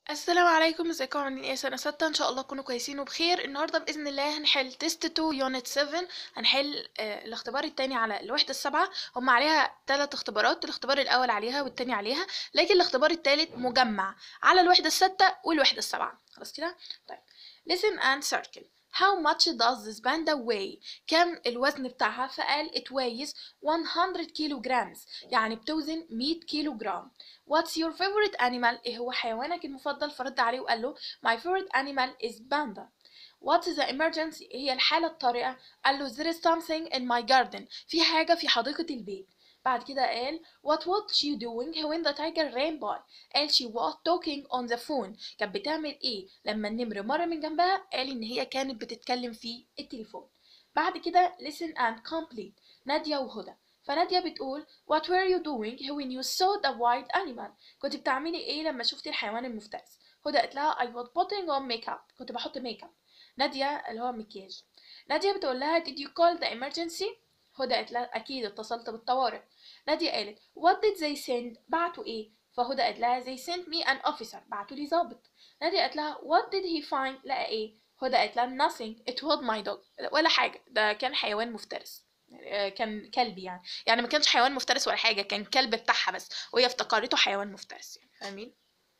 السلام عليكم ازيكم عاملين ايه سنة ستة ان شاء الله تكونوا كويسين وبخير النهاردة بإذن الله هنحل تيست 2 يونت 7 هنحل آه الاختبار التاني على الوحدة السابعة هم عليها ثلاث اختبارات الاختبار الأول عليها والتاني عليها لكن الاختبار التالت مجمع على الوحدة الستة والوحدة السابعة خلاص كده طيب listen and circle how much does this panda weigh كم الوزن بتاعها فقال it weighs 100 kilograms يعني بتوزن 100 كيلو جرام What's your favorite animal؟ إيه هو حيوانك المفضل؟ فرد عليه وقال له My favorite animal is panda. What is the emergency؟ هي الحالة الطارئة؟ قال له There is something in my garden. في حاجة في حديقة البيت. بعد كده قال What was she doing when the tiger ran by؟ قال she was talking on the phone. كانت بتعمل إيه؟ لما النمر مر من جنبها قال إن هي كانت بتتكلم في التليفون. بعد كده listen and complete. نادية وهدى. فنادية بتقول What were you doing when you saw the wild animal كنت بتعملي ايه لما شفتي الحيوان المفترس هدى قالت لها I was putting on makeup كنت بحط ميك اب نادية اللي هو مكياج نادية بتقول لها Did you call the emergency هدى قالت لها أكيد اتصلت بالطوارئ نادية قالت What did they send بعتوا ايه فهدى قالت لها They sent me an officer بعتوا لي ضابط نادية قالت لها What did he find لقى ايه هدى قالت لها Nothing it was my dog ولا حاجة ده كان حيوان مفترس كان كلب يعني يعني ما كانش حيوان مفترس ولا حاجه كان كلب بتاعها بس وهي افتكرته حيوان مفترس يعني فاهمين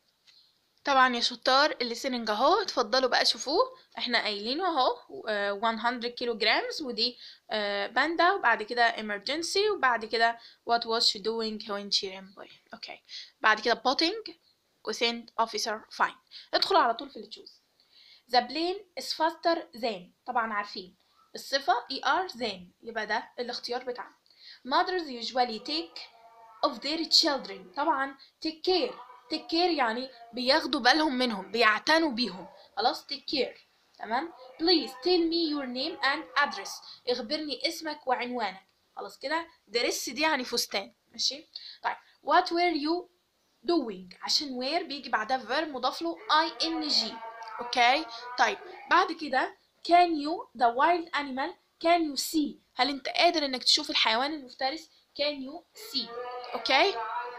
طبعا يا شطار الليسننج اهو اتفضلوا بقى شوفوه احنا قايلينه اهو 100 كيلو جرامز ودي باندا وبعد كده emergency وبعد كده what was she doing when she ran by اوكي بعد كده potting و send officer fine ادخلوا على طول في التشوز the plane is faster than طبعا عارفين الصفة er than يبقى ده الاختيار بتاعنا mothers usually take of their children طبعا take care take care يعني بياخدوا بالهم منهم بيعتنوا بيهم خلاص take care تمام please tell me your name and address اخبرني اسمك وعنوانك خلاص كده درس دي يعني فستان ماشي طيب what were you doing عشان where بيجي بعدها verb مضاف له ing اوكي طيب بعد كده can you the wild animal can you see هل انت قادر انك تشوف الحيوان المفترس can you see اوكي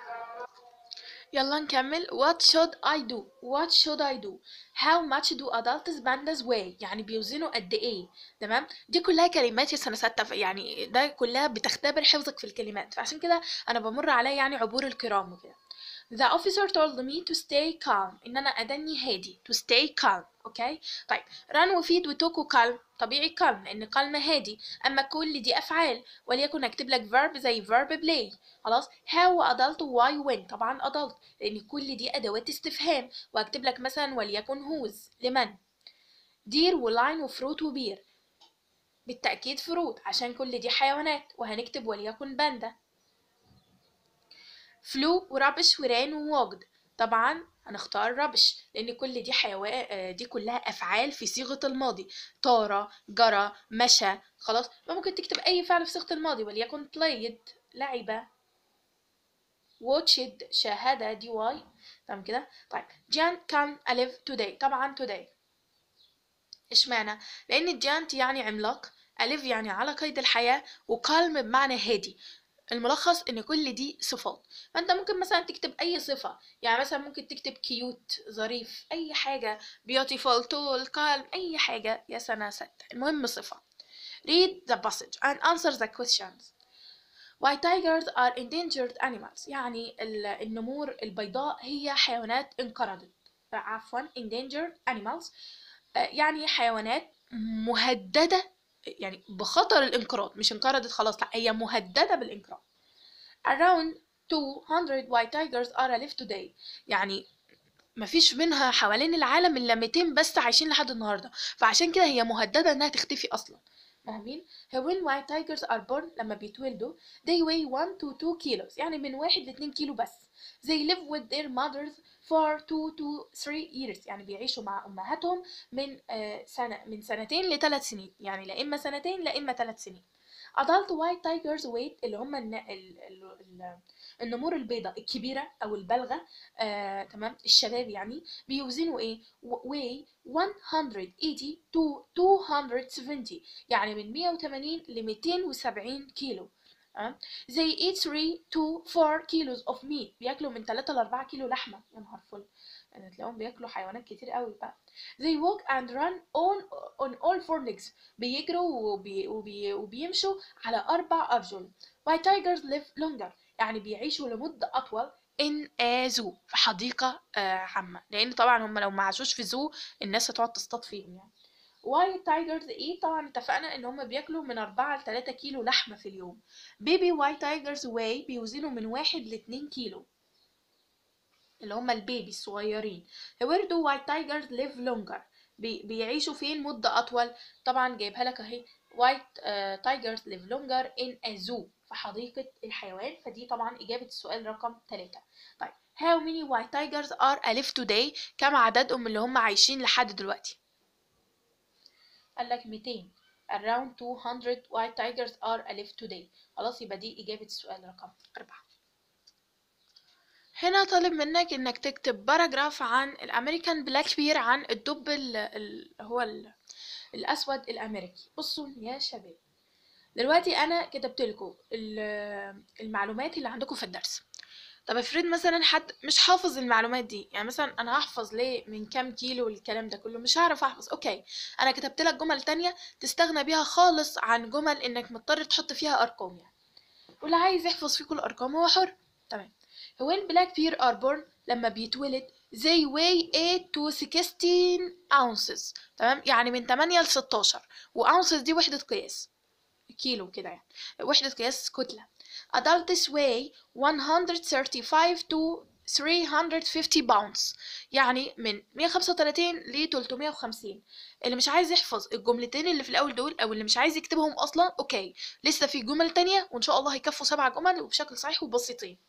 يلا نكمل what should I do what should I do how much do adults pandas weigh يعني بيوزنوا قد ايه تمام دي كلها كلمات يا سنه سته يعني ده كلها بتختبر حفظك في الكلمات فعشان كده انا بمر عليا يعني عبور الكرام وكده The officer told me to stay calm إن أنا أدني هادي to stay calm أوكي طيب run وفيد وتوك وكالم طبيعي calm لأن calm هادي أما كل دي أفعال وليكن أكتب لك verb زي verb play خلاص how adult why when طبعا adult لأن كل دي أدوات استفهام وأكتب لك مثلا وليكن whose لمن دير ولاين وفروت وبير بالتأكيد فروت عشان كل دي حيوانات وهنكتب وليكن باندا فلو وربش وران ووجد طبعا هنختار ربش لان كل دي حيوان دي كلها افعال في صيغه الماضي طار جرى مشى خلاص ممكن تكتب اي فعل في صيغه الماضي وليكن played لعب watched شاهد دي واي تمام كده طيب جان كان ألف today طبعا today اشمعنى لان جانت يعني عملاق ألف يعني على قيد الحياة وكالم بمعنى هادي الملخص ان كل دي صفات فانت ممكن مثلا تكتب اي صفة يعني مثلا ممكن تكتب كيوت ظريف اي حاجة beautiful tall calm اي حاجة يا سنة ستة المهم صفة read the passage and answer the questions why tigers are endangered animals يعني النمور البيضاء هي حيوانات انقرضت عفوا endangered animals يعني حيوانات مهددة يعني بخطر الانقراض مش انقرضت خلاص لا هي مهددة بالانقراض around 200 white tigers are alive today يعني مفيش منها حوالين العالم الا 200 بس عايشين لحد النهارده فعشان كده هي مهدده انها تختفي اصلا فاهمين when white tigers are born لما بيتولدوا they weigh 1 to 2 kilos يعني من 1 ل 2 كيلو بس they live with their mothers for 2 to 3 years يعني بيعيشوا مع امهاتهم من سنه من سنتين لثلاث سنين يعني لا اما سنتين لا اما ثلاث سنين adult white tigers weight اللي هم الن... ال... ال... ال... النمور البيضاء الكبيرة أو البالغة آه، تمام الشباب يعني بيوزنوا إيه؟ weigh 180 to 270 يعني من 180 ل 270 كيلو تمام they eat 3 to 4 kilos of meat بياكلوا من 3 ل 4 كيلو لحمة يا نهار فل يعني تلاقيهم بياكلوا حيوانات كتير قوي بقى they walk and run on on all four legs بيجروا وبي وبي وبيمشوا على أربع أرجل why tigers live longer يعني بيعيشوا لمدة أطول in a zoo في حديقة آه عامة لأن طبعا هم لو ما عاشوش في زو الناس هتقعد تصطاد فيهم يعني واي تايجرز ايه طبعا اتفقنا ان هم بياكلوا من 4 ل 3 كيلو لحمه في اليوم بيبي واي تايجرز واي بيوزنوا من 1 ل 2 كيلو اللي هم البيبي الصغيرين where do white tigers live longer بي بيعيشوا فين مدة أطول طبعا جايبها لك أهي white uh, tigers live longer in a zoo في حديقة الحيوان فدي طبعا إجابة السؤال رقم 3 طيب how many white tigers are alive today كم عددهم اللي هم عايشين لحد دلوقتي قال لك 200 around 200 white tigers are alive today خلاص يبقى دي إجابة السؤال رقم 4 هنا طالب منك انك تكتب باراجراف عن الامريكان بلاك بير عن الدب ال ال هو ال الاسود الامريكي بصوا يا شباب دلوقتي انا كتبت لكم المعلومات اللي عندكم في الدرس طب افرض مثلا حد مش حافظ المعلومات دي يعني مثلا انا هحفظ ليه من كام كيلو الكلام ده كله مش هعرف احفظ اوكي انا كتبت لك جمل تانية تستغنى بيها خالص عن جمل انك مضطر تحط فيها ارقام يعني واللي عايز يحفظ فيه كل الارقام هو حر تمام when black bear are born لما بيتولد they weigh 8 to 16 ounces تمام يعني من 8 ل 16 واونسز دي وحدة قياس كيلو كده يعني وحدة قياس كتلة adults weigh 135 to 350 pounds يعني من 135 ل 350 اللي مش عايز يحفظ الجملتين اللي في الاول دول او اللي مش عايز يكتبهم اصلا اوكي لسه في جمل تانية وان شاء الله هيكفوا سبع جمل وبشكل صحيح وبسيطين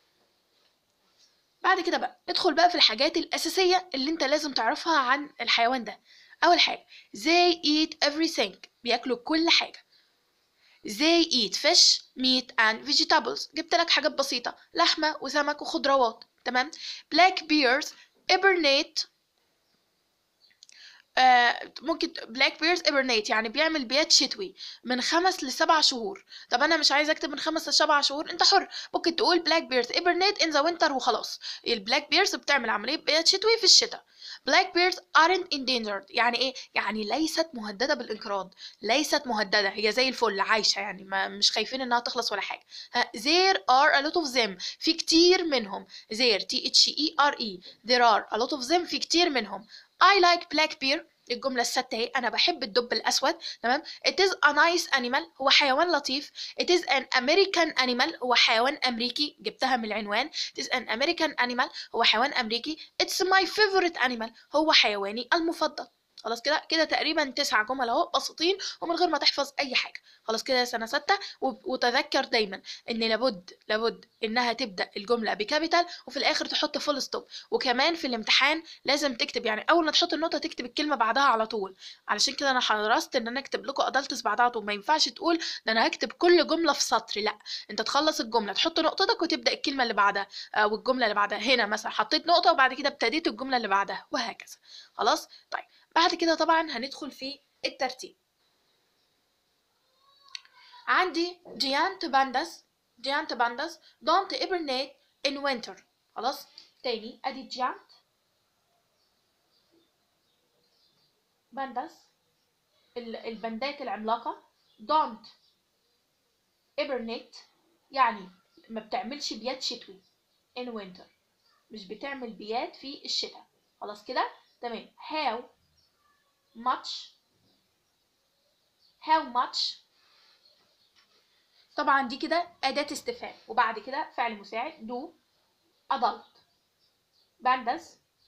بعد كده بقى ندخل بقى في الحاجات الأساسية اللي انت لازم تعرفها عن الحيوان ده أول حاجة they eat everything بياكلوا كل حاجة they eat fish meat and vegetables جبت لك حاجات بسيطة لحمة وسمك وخضروات تمام black bears hibernate آه ممكن بلاك بيرز ابرنيت يعني بيعمل بيات شتوي من خمس لسبع شهور طب انا مش عايزه اكتب من خمس لسبع شهور انت حر ممكن تقول بلاك بيرز ابرنيت ان ذا وينتر وخلاص البلاك بيرز بتعمل عمليه بيات شتوي في الشتاء black bears aren't endangered يعني ايه يعني ليست مهدده بالانقراض ليست مهدده هي زي الفل عايشه يعني ما مش خايفين انها تخلص ولا حاجه there are a lot of them في كتير منهم there t h e r e there are a lot of them في كتير منهم I like black bear الجملة الستة اهي أنا بحب الدب الأسود تمام It is a nice animal هو حيوان لطيف It is an American animal هو حيوان أمريكي جبتها من العنوان It is an American animal هو حيوان أمريكي It's my favorite animal هو حيواني المفضل خلاص كده كده تقريبا تسع جمل اهو بسيطين ومن غير ما تحفظ اي حاجه خلاص كده سنه سته وتذكر دايما ان لابد لابد انها تبدا الجمله بكابيتال وفي الاخر تحط فول ستوب وكمان في الامتحان لازم تكتب يعني اول ما تحط النقطه تكتب الكلمه بعدها على طول علشان كده انا حرصت ان انا اكتب لكم ادلتس بعدها طول ما ينفعش تقول ده انا هكتب كل جمله في سطر لا انت تخلص الجمله تحط نقطتك وتبدا الكلمه اللي بعدها والجمله اللي بعدها هنا مثلا حطيت نقطه وبعد كده ابتديت الجمله اللي بعدها وهكذا خلاص طيب بعد كده طبعا هندخل في الترتيب عندي giant pandas giant pandas don't hibernate in winter خلاص تاني ادي giant pandas البندات العملاقة don't hibernate يعني ما بتعملش بيات شتوي in winter مش بتعمل بيات في الشتاء خلاص كده تمام how much how much طبعا دي كده أداة استفهام وبعد كده فعل مساعد do adult pandas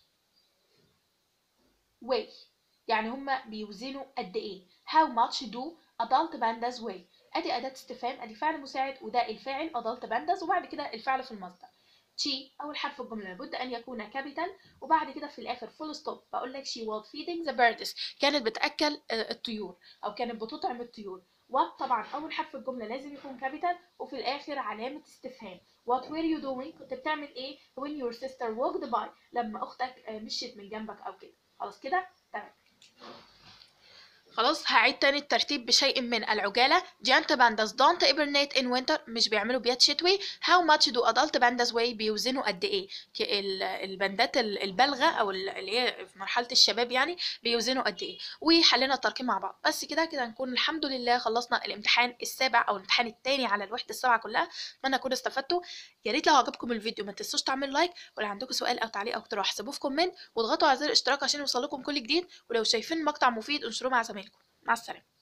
weigh يعني هما بيوزنوا قد ايه how much do adult pandas weigh ادي أداة استفهام ادي فعل مساعد وده الفاعل adult pandas وبعد كده الفعل في المصدر she أول حرف الجملة لابد أن يكون كابيتال وبعد كده في الآخر فول ستوب بقول لك she was feeding the birds كانت بتأكل الطيور أو كانت بتطعم الطيور what طبعا أول حرف الجملة لازم يكون كابيتال وفي الآخر علامة استفهام what were you doing كنت بتعمل إيه when your sister walked by لما أختك مشيت من جنبك أو كده خلاص كده تمام خلاص هعيد تاني الترتيب بشيء من العجالة giant pandas don't hibernate in winter مش بيعملوا بيات شتوي how much do adult pandas weigh بيوزنوا قد ايه ك- ال- البندات ال- البالغة او ال- اللي هي في مرحلة الشباب يعني بيوزنوا قد ايه وحلينا التركيب مع بعض بس كده كده نكون الحمد لله خلصنا الامتحان السابع او الامتحان التاني على الوحدة السابعة كلها اتمنى تكونوا استفدتوا يا ريت لو عجبكم الفيديو ما تنسوش تعملوا لايك ولو عندكم سؤال او تعليق او اقتراح احسبوه في كومنت واضغطوا على زر الاشتراك عشان يوصلكم كل جديد ولو شايفين مقطع مفيد انشروه مع زمايلكم مع السلامة